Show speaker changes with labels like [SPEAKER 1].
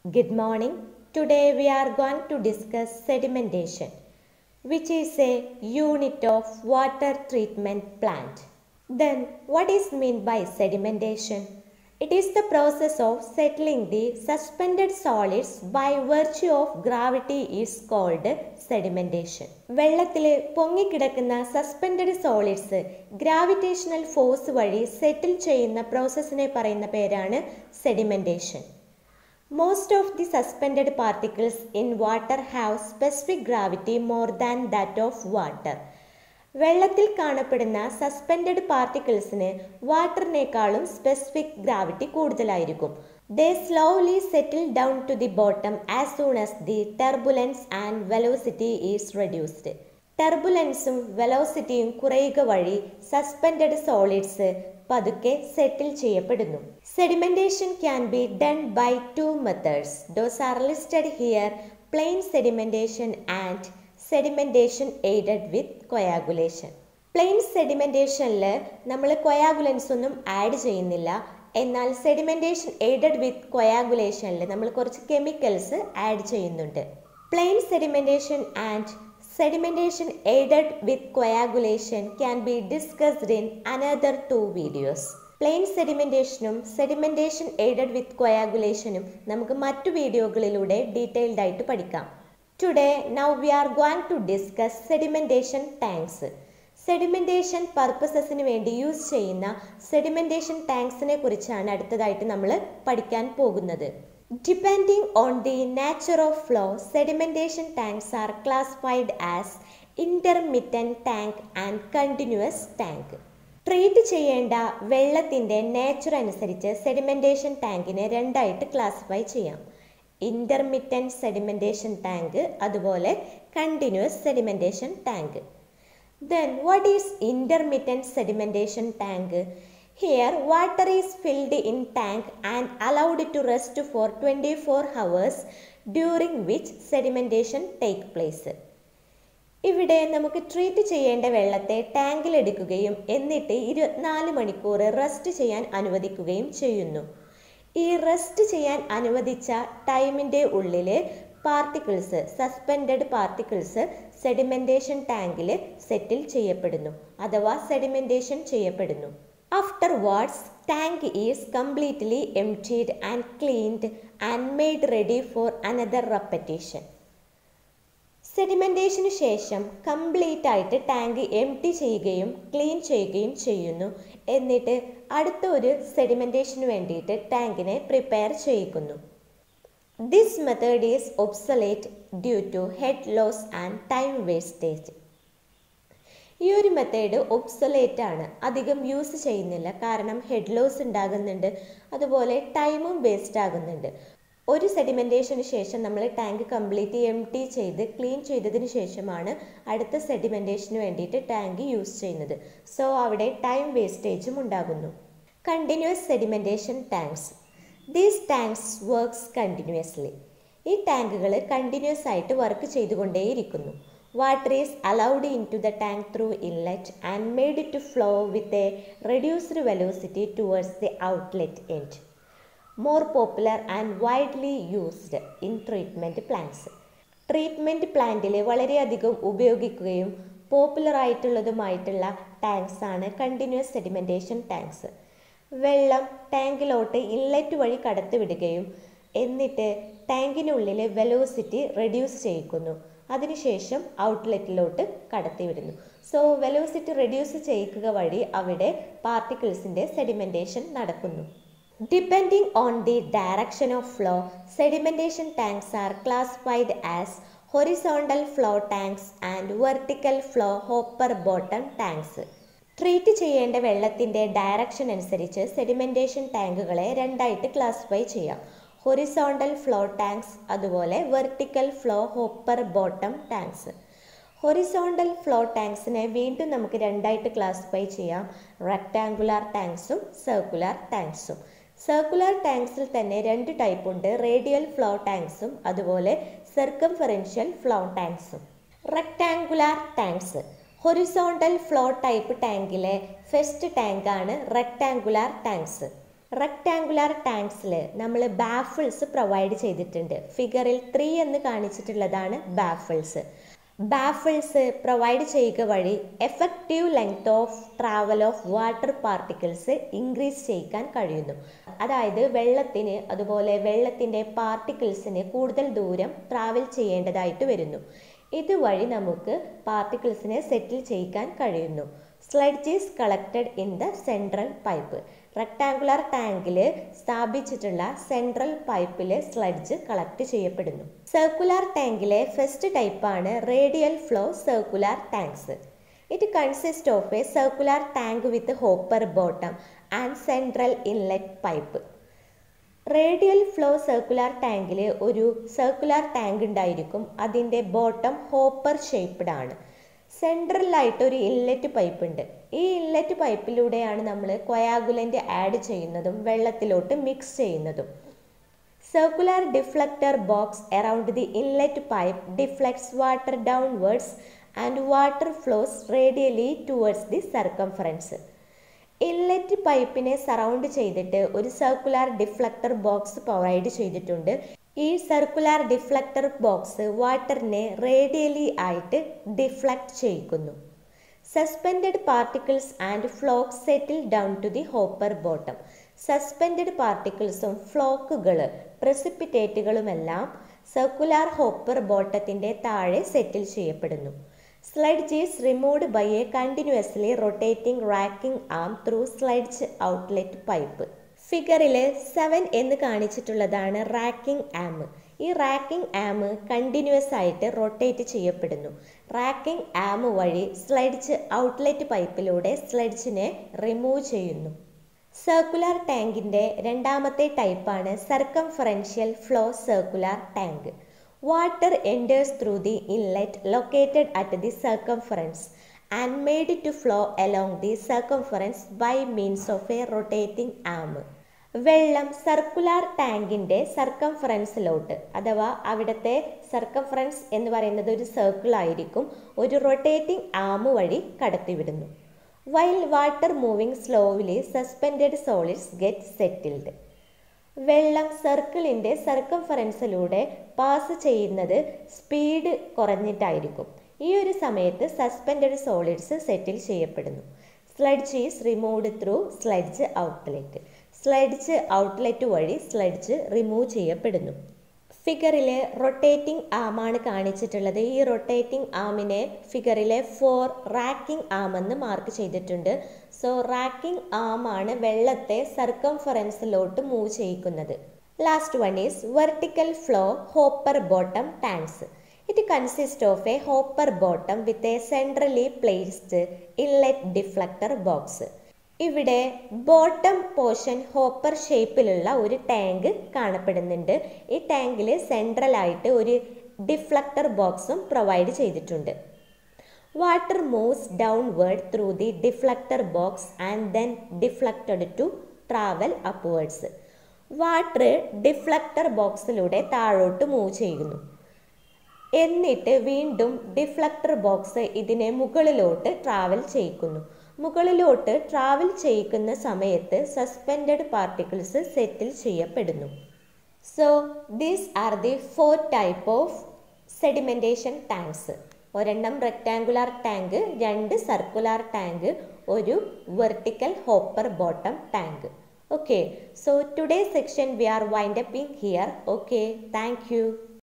[SPEAKER 1] Good morning. Today we are going to discuss sedimentation, which is a unit of water treatment plant. Then, what is meant by sedimentation? It is the process of settling the suspended solids by virtue of gravity is called sedimentation. വെള്ളത്തിൽ പൊങ്ങിക്കിടക്കുന്ന suspended solids gravitational force വഴി settle ചെയ്യുന്ന പ്രോസസ്സിനെ പറയുന്ന പേരാണ് sedimentation most of the suspended particles in water have specific gravity more than that of water വെള്ളത്തിൽ കാണപ്പെടുന്ന സസ്പെൻഡഡ് പാർട്ടിക്കിൾസിന് വാട്ടറിനേക്കാളും സ്പെസിഫിക് ഗ്രാവിറ്റി കൂടുതലായിരിക്കും they slowly settle down to the bottom as soon as the turbulence and velocity is reduced ടെർബുലൻസും വെലോസിറ്റിയും കുറയുക വഴി സസ്പെൻഡഡ് സോളിഡ്സ് പതുക്കെ സെറ്റിൽ ചെയ്യപ്പെടുന്നു sedimentation can be done by to methods those are listed here plain sedimentation and sedimentation aided with coagulation plain സെഡിമെന്റേഷനിൽ നമ്മൾ coagulants ഒന്നും add ചെയ്യുന്നില്ല എന്നാൽ സെഡിമെന്റേഷൻ എയ്ഡഡ് വിത്ത് കൊയാഗുലേഷനിൽ നമ്മൾ കുറച്ച് കെമിക്കൽസ് ആഡ് ചെയ്യുന്നുണ്ട് plain sedimentation and sedimentation aided with coagulation can be discussed in another two videos plain സെഡിമെന്റേഷനും സെഡിമെന്റേഷൻ എയ്ഡഡ് വിത്ത് കൊയാഗുലേഷനും നമുക്ക് മറ്റു വീഡിയോകളിലൂടെ ഡീറ്റെയിൽഡ് ആയിട്ട് പഠിക്കാം today now we are going to discuss sedimentation tanks sedimentation പർപ്പസസിന് വേണ്ടി യൂസ് ചെയ്യുന്ന സെഡിമെന്റേഷൻ ടാങ്ക്സിനെ കുറിച്ചാണ് അടുത്തതായിട്ട് നമ്മൾ പഠിക്കാൻ പോകുന്നത് depending on the nature of flow sedimentation tanks are classified as intermittent tank and continuous tank treat ചെയ്യേണ്ട വെള്ളത്തിൻ്റെ നേച്ചർ അനുസരിച്ച് സെഡിമെന്റേഷൻ ടാങ്കിനെ രണ്ടായിട്ട് ക്ലാസിഫൈ ചെയ്യാം ഇൻ്റർമിറ്റൻറ്റ് സെഡിമെൻറ്റേഷൻ ടാങ്ക് അതുപോലെ continuous sedimentation tank then what is intermittent sedimentation tank here water is filled in tank and allowed to rest for twenty four hours during which sedimentation take place ഇവിടെ നമുക്ക് treat ചെയ്യേണ്ട വെള്ളത്തെ ടാങ്കിൽ എടുക്കുകയും എന്നിട്ട് ഇരുപത്തിനാല് മണിക്കൂർ റെസ്റ്റ് ചെയ്യാൻ അനുവദിക്കുകയും ചെയ്യുന്നു ഈ റെസ്റ്റ് ചെയ്യാൻ അനുവദിച്ച ടൈമിൻ്റെ ഉള്ളിൽ പാർട്ടിക്കിൾസ് സസ്പെൻഡഡ് പാർട്ടിക്കിൾസ് സെഡിമെൻറ്റേഷൻ ടാങ്കിൽ സെറ്റിൽ ചെയ്യപ്പെടുന്നു അഥവാ സെഡിമെൻറ്റേഷൻ ചെയ്യപ്പെടുന്നു afterwards tank is completely emptied and cleaned and made ready for another repetition സെഡിമെൻറ്റേഷന് ശേഷം കംപ്ലീറ്റ് ആയിട്ട് ടാങ്ക് എം ടി ചെയ്യുകയും ക്ലീൻ ചെയ്യുകയും ചെയ്യുന്നു എന്നിട്ട് അടുത്ത ഒരു സെഡിമെൻറ്റേഷന് വേണ്ടിയിട്ട് ടാങ്കിനെ പ്രിപ്പയർ ചെയ്യിക്കുന്നു this method is obsolete due to head loss and time wastage ഈ ഒരു മെത്തേഡ് ഒബ്സലേറ്റ് ആണ് അധികം യൂസ് ചെയ്യുന്നില്ല കാരണം ഹെഡ് ലോസ് ഉണ്ടാകുന്നുണ്ട് അതുപോലെ ടൈമും വേസ്റ്റ് ആകുന്നുണ്ട് ഒരു സെഡിമെൻറ്റേഷന് ശേഷം നമ്മൾ ടാങ്ക് കംപ്ലീറ്റ് എം ടി ചെയ്ത് ക്ലീൻ ചെയ്തതിന് ശേഷമാണ് അടുത്ത സെഡിമെൻറ്റേഷന് വേണ്ടിയിട്ട് ടാങ്ക് യൂസ് ചെയ്യുന്നത് സോ അവിടെ ടൈം വേസ്റ്റേജും ഉണ്ടാകുന്നു continuous sedimentation tanks these tanks works continuously ഈ ടാങ്കുകൾ കണ്ടിന്യൂസ് ആയിട്ട് വർക്ക് ചെയ്തുകൊണ്ടേയിരിക്കുന്നു water is allowed into the tank through inlet and made to flow with a reduced velocity towards the outlet end more popular and widely used in treatment plants treatment പ്ലാന്റിൽ വളരെയധികം ഉപയോഗിക്കുകയും popular ആയിട്ടുള്ളതുമായിട്ടുള്ള tanks ആണ് continuous sedimentation tanks വെള്ളം ടാങ്കിലോട്ട് inlet വഴി കടത്തിവിടുകയും എന്നിട്ട് ടാങ്കിനുള്ളിൽ velocity reduce ചെയ്യിക്കുന്നു അതിനുശേഷം ഔട്ട്ലെറ്റിലോട്ട് കടത്തിവിടുന്നു സോ വെലോസിറ്റി റെഡ്യൂസ് ചെയ്യിക്കുക വഴി അവിടെ പാർട്ടിക്കിൾസിൻ്റെ സെഡിമെൻറ്റേഷൻ നടക്കുന്നു Depending on the direction of flow, sedimentation tanks are classified as horizontal flow tanks and vertical flow hopper bottom tanks. Treat ചെയ്യേണ്ട വെള്ളത്തിൻ്റെ ഡയറക്ഷൻ അനുസരിച്ച് സെഡിമെൻറ്റേഷൻ ടാങ്കുകളെ രണ്ടായിട്ട് ക്ലാസിഫൈ ചെയ്യാം ഹൊറിസോണ്ടൽ ഫ്ലോ ടാങ്ക്സ് അതുപോലെ vertical flow hopper bottom tanks horizontal flow ടാങ്ക്സിനെ വീണ്ടും നമുക്ക് രണ്ടായിട്ട് ക്ലാസിഫൈ ചെയ്യാം റെക്ടാങ്കുലാർ ടാങ്ക്സും സർക്കുലാർ ടാങ്ക്സും സർക്കുലർ ടാങ്ക്സിൽ തന്നെ രണ്ട് ടൈപ്പ് ഉണ്ട് റേഡിയൽ ഫ്ലോ ടാങ്ക്സും അതുപോലെ സർക്കംഫറൻഷ്യൽ ഫ്ലോ ടാങ്ക്സും rectangular tanks horizontal flow type ടാങ്കിലെ ഫസ്റ്റ് ടാങ്കാണ് റെക്ടാങ്കുലാർ ടാങ്ക്സ് റെക്ടാങ്കുലാർ ടാങ്ക്സിൽ നമ്മൾ ബാഫിൾസ് പ്രൊവൈഡ് ചെയ്തിട്ടുണ്ട് ഫിഗറിൽ ത്രീ എന്ന് കാണിച്ചിട്ടുള്ളതാണ് ബാഫിൾസ് ബാഫിൾസ് പ്രൊവൈഡ് ചെയ്യുക വഴി effective length of travel of water particles increase ചെയ്യിക്കാൻ കഴിയുന്നു അതായത് വെള്ളത്തിന് അതുപോലെ വെള്ളത്തിൻ്റെ പാർട്ടിക്കിൾസിന് കൂടുതൽ ദൂരം ട്രാവൽ ചെയ്യേണ്ടതായിട്ട് വരുന്നു ഇതുവഴി നമുക്ക് പാർട്ടിക്കിൾസിനെ സെറ്റിൽ ചെയ്യിക്കാൻ കഴിയുന്നു sludge is collected in the central pipe rectangular ടാങ്കിൽ സ്ഥാപിച്ചിട്ടുള്ള സെൻട്രൽ പൈപ്പിലെ സ്ലഡ്ജ് കളക്ട് ചെയ്യപ്പെടുന്നു സർക്കുലാർ ടാങ്കിലെ ഫസ്റ്റ് ടൈപ്പാണ് radial flow circular tanks it consist of a circular tank with hopper bottom and central inlet pipe radial flow circular ടാങ്കിൽ ഒരു circular tank ഉണ്ടായിരിക്കും അതിൻ്റെ ബോട്ടം ഹോപ്പർ ഷേപ്പ്ഡ് ആണ് സെൻട്രലായിട്ട് ഒരു ഇൻലെറ്റ് പൈപ്പ് ഉണ്ട് ഈ ഇൻലെറ്റ് പൈപ്പിലൂടെയാണ് നമ്മൾ കൊയാഗുലൻ്റ് ആഡ് ചെയ്യുന്നതും വെള്ളത്തിലോട്ട് മിക്സ് ചെയ്യുന്നതും circular deflector box around the inlet pipe deflects water downwards and water flows radially towards the circumference inlet പൈപ്പിനെ സറൗണ്ട് ചെയ്തിട്ട് ഒരു സർക്കുലാർ ഡിഫ്ലക്ടർ ബോക്സ് പ്രൊവൈഡ് ചെയ്തിട്ടുണ്ട് ഈ സർക്കുലാർ ഡിഫ്ലക്ടർ ബോക്സ് വാട്ടറിനെ റേഡിയലി ആയിട്ട് ഡിഫ്ലക്ട് ചെയ്യിക്കുന്നു suspended particles and floc settle down to the hopper bottom suspended പാർട്ടിക്കിൾസും ഫ്ലോക്കുകൾ പ്രസിപ്പിറ്റേറ്റുകളുമെല്ലാം സർക്കുലാർ ഹോപ്പർ ബോട്ടത്തിൻ്റെ താഴെ സെറ്റിൽ ചെയ്യപ്പെടുന്നു sludge is removed by a continuously rotating racking arm through sludge outlet pipe ഫിഗറിൽ സെവൻ എന്ന് കാണിച്ചിട്ടുള്ളതാണ് റാക്കിംഗ് ആം ഈ റാക്കിംഗ് ആം കണ്ടിന്യൂസ് ആയിട്ട് റൊട്ടേറ്റ് ചെയ്യപ്പെടുന്നു റാക്കിംഗ് ആം വഴി സ്ലഡ്ജ് ഔട്ട്ലെറ്റ് പൈപ്പിലൂടെ സ്ലഡ്ജിനെ റിമൂവ് ചെയ്യുന്നു സർക്കുലാർ ടാങ്കിൻ്റെ രണ്ടാമത്തെ ടൈപ്പാണ് circumferential flow circular tank water enters through the inlet located at the circumference and made to flow along the circumference by means of a rotating arm വെള്ളം circular ടാങ്കിൻ്റെ സർക്കംഫറൻസിലോട്ട് അഥവാ അവിടുത്തെ സർക്കംഫറൻസ് എന്ന് പറയുന്നത് ഒരു സർക്കിൾ ആയിരിക്കും ഒരു റൊട്ടേറ്റിംഗ് ആം വഴി കടത്തിവിടുന്നു while water moving slowly suspended solids get settled വെള്ളം സർക്കിളിൻ്റെ സർക്കംഫറൻസിലൂടെ പാസ് ചെയ്യുന്നത് സ്പീഡ് കുറഞ്ഞിട്ടായിരിക്കും ഈ ഒരു സമയത്ത് സസ്പെൻഡഡ് സോളിഡ്സ് സെറ്റിൽ ചെയ്യപ്പെടുന്നു sludge is removed through sludge outlet sludge outlet വഴി സ്ലഡ്ജ് റിമൂവ് ചെയ്യപ്പെടുന്നു ഫിഗറിൽ റൊട്ടേറ്റിംഗ് ആമാണ് കാണിച്ചിട്ടുള്ളത് ഈ റൊട്ടേറ്റിംഗ് ആമിനെ ഫിഗറിലെ ഫോർ റാക്കിംഗ് ആം എന്ന് മാർക്ക് ചെയ്തിട്ടുണ്ട് സോ റാക്കിംഗ് ആമാണ് വെള്ളത്തെ സർക്കംഫറൻസിലോട്ട് മൂവ് ചെയ്യിക്കുന്നത് last one is vertical flow hopper bottom tanks it consist of a hopper bottom with a centrally placed inlet deflector box ഇവിടെ ബോട്ടം പോർഷൻ ഹോപ്പർ ഷേപ്പിലുള്ള ഒരു tank കാണപ്പെടുന്നുണ്ട് ഈ ടാങ്കിൽ സെൻട്രലായിട്ട് ഒരു ഡിഫ്ലക്ടർ ബോക്സും പ്രൊവൈഡ് ചെയ്തിട്ടുണ്ട് water moves downward through the deflector box and then deflected to travel upwards water deflector ബോക്സിലൂടെ താഴോട്ട് മൂവ് ചെയ്യുന്നു എന്നിട്ട് വീണ്ടും ഡിഫ്ലക്ടർ ബോക്സ് ഇതിനെ മുകളിലോട്ട് ട്രാവൽ ചെയ്യിക്കുന്നു മുകളിലോട്ട് ട്രാവൽ ചെയ്യിക്കുന്ന സമയത്ത് സസ്പെൻഡഡ് പാർട്ടിക്കിൾസ് സെറ്റിൽ ചെയ്യപ്പെടുന്നു so these are the four type of sedimentation tanks ഒരെണ്ണം റെക്റ്റാങ്കുലാർ ടാങ്ക് രണ്ട് സർക്കുലാർ ടാങ്ക് ഒരു vertical hopper bottom tank okay so today section we are wind upping here okay thank U